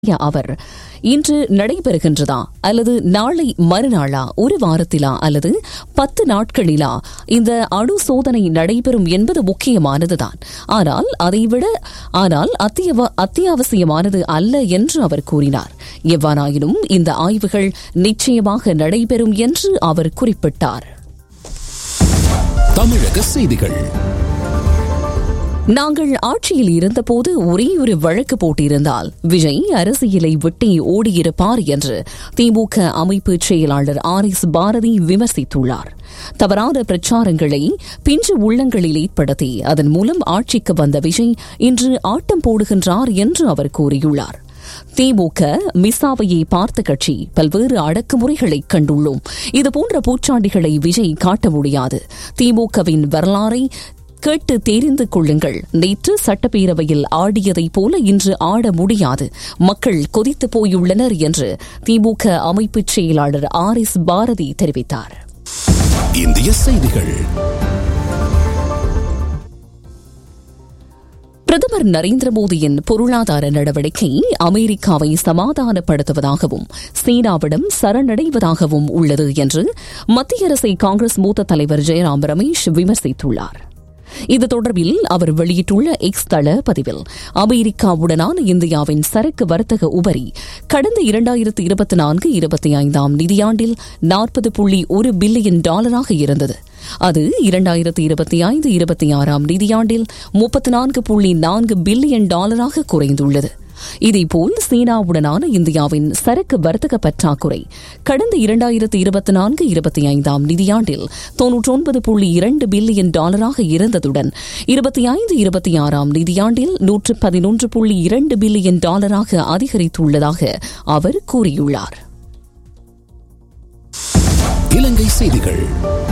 அவர் இன்று நடைபெறுகின்றதா அல்லது நாளை மறுநாளா ஒரு வாரத்திலா அல்லது பத்து நாட்களிலா இந்த அணு சோதனை நடைபெறும் என்பது முக்கியமானதுதான் ஆனால் அதைவிட ஆனால் அத்தியவ அத்தியாவசியமானது அல்ல என்று அவர் கூறினார் எவ்வாறாயினும் இந்த ஆய்வுகள் நிச்சயமாக நடைபெறும் என்று அவர் குறிப்பிட்டார் தமிழக செய்திகள் நாங்கள் ஆட்சியில் இருந்தபோது ஒரே ஒரு வழக்கு போட்டிருந்தால் விஜய் அரசியலை விட்டே ஓடியிருப்பார் என்று திமுக அமைப்பு செயலாளர் ஆர் எஸ் பாரதி விமர்சித்துள்ளார் தவறான பிரச்சாரங்களை பிஞ்சு உள்ளங்களில் ஏற்படுத்தி அதன் மூலம் ஆட்சிக்கு வந்த விஜய் இன்று ஆட்டம் போடுகின்றார் என்று அவர் கூறியுள்ளார் திமுக மிசாவையை பார்த்த கட்சி பல்வேறு அடக்குமுறைகளை கண்டுள்ளோம் இதுபோன்ற பூச்சாண்டிகளை விஜய் காட்ட முடியாது திமுகவின் வரலாறை கேட்டு தெரிந்து கொள்ளுங்கள் நேற்று சட்டப்பேரவையில் ஆடியதைப் போல இன்று ஆட முடியாது மக்கள் கொதித்து போயுள்ளனர் என்று திமுக அமைப்புச் செயலாளர் ஆர் எஸ் பாரதி தெரிவித்தார் இந்திய செய்திகள் பிரதமர் நரேந்திர மோடியின் பொருளாதார நடவடிக்கை அமெரிக்காவை சமாதானப்படுத்துவதாகவும் சீனாவிடம் சரணடைவதாகவும் உள்ளது என்று மத்திய அரசை காங்கிரஸ் மூத்த தலைவர் ஜெயராம் ரமேஷ் விமர்சித்துள்ளார் இது தொடர்பில் அவர் வெளியிட்டுள்ள எக்ஸ் தள பதிவில் அமெரிக்காவுடனான இந்தியாவின் சரக்கு வர்த்தக உபரி கடந்த இரண்டாயிரத்து இருபத்தி நான்கு இருபத்தி ஐந்தாம் நிதியாண்டில் நாற்பது புள்ளி ஒரு பில்லியன் டாலராக இருந்தது அது இரண்டாயிரத்து இருபத்தி ஐந்து இருபத்தி ஆறாம் நிதியாண்டில் முப்பத்தி நான்கு புள்ளி நான்கு பில்லியன் டாலராக குறைந்துள்ளது இதேபோல் சீனாவுடனான இந்தியாவின் சரக்கு வர்த்தக பற்றாக்குறை கடந்த இரண்டாயிரத்து இருபத்தி நான்கு இருபத்தி ஐந்தாம் நிதியாண்டில் தொன்னூற்றொன்பது புள்ளி இரண்டு பில்லியன் டாலராக இருந்ததுடன் இருபத்தி ஐந்து இருபத்தி ஆறாம் நிதியாண்டில் நூற்று பதினொன்று புள்ளி இரண்டு பில்லியன் டாலராக அதிகரித்துள்ளதாக அவர் கூறியுள்ளார் இலங்கை செய்திகள்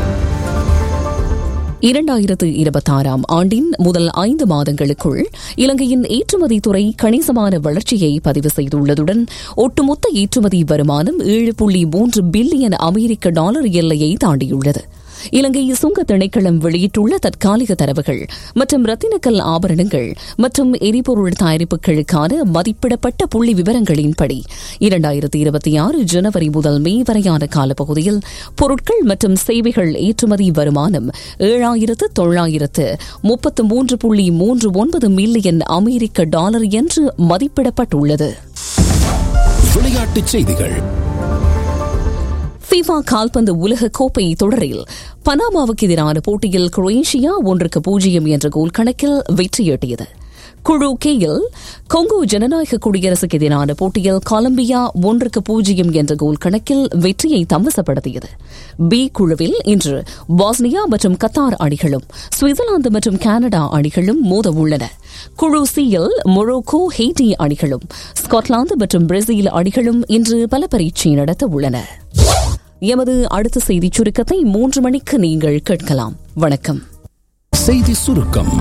இரண்டாயிரத்து இருபத்தாறாம் ஆண்டின் முதல் ஐந்து மாதங்களுக்குள் இலங்கையின் ஏற்றுமதி துறை கணிசமான வளர்ச்சியை பதிவு செய்துள்ளதுடன் ஒட்டுமொத்த ஏற்றுமதி வருமானம் ஏழு புள்ளி மூன்று பில்லியன் அமெரிக்க டாலர் எல்லையை தாண்டியுள்ளது இலங்கை சுங்க திணைக்களம் வெளியிட்டுள்ள தற்காலிக தரவுகள் மற்றும் ரத்தினக்கல் ஆபரணங்கள் மற்றும் எரிபொருள் தயாரிப்புகளுக்கான மதிப்பிடப்பட்ட புள்ளி விவரங்களின்படி இரண்டாயிரத்தி இருபத்தி ஆறு ஜனவரி முதல் மே வரையான காலப்பகுதியில் பொருட்கள் மற்றும் சேவைகள் ஏற்றுமதி வருமானம் ஏழாயிரத்து தொள்ளாயிரத்து முப்பத்து மூன்று புள்ளி மூன்று ஒன்பது மில்லியன் அமெரிக்க டாலர் என்று மதிப்பிடப்பட்டுள்ளது விளையாட்டுச் செய்திகள் ஃபிஃபா கால்பந்து உலக கோப்பை தொடரில் பனாமாவுக்கு எதிரான போட்டியில் குரோேஷியா ஒன்றுக்கு பூஜ்ஜியம் என்ற கோல் கணக்கில் வெற்றியீட்டியது குழு கேயில் கொங்கோ ஜனநாயக குடியரசுக்கு எதிரான போட்டியில் கொலம்பியா ஒன்றுக்கு பூஜ்ஜியம் என்ற கோல் கணக்கில் வெற்றியை தமசப்படுத்தியது பி குழுவில் இன்று பாஸ்னியா மற்றும் கத்தார் அணிகளும் சுவிட்சர்லாந்து மற்றும் கனடா அணிகளும் மோத உள்ளன குழு சியில் மொரோக்கோ ஹெய்டி அணிகளும் ஸ்காட்லாந்து மற்றும் பிரேசில் அணிகளும் இன்று பல பரீட்சை நடத்த உள்ளன எமது அடுத்த செய்திச் சுருக்கத்தை மூன்று மணிக்கு நீங்கள் கேட்கலாம் வணக்கம் செய்தி சுருக்கம்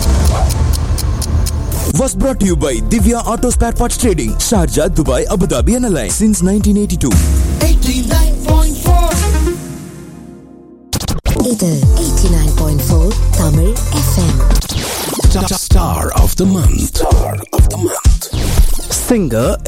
was brought to you by Divya Auto Spare Parts Trading, Sharjah, Dubai, Abu Dhabi and Alliance since 1982. இது 89.4 Tamil FM Star of the month. Star of the month. Singer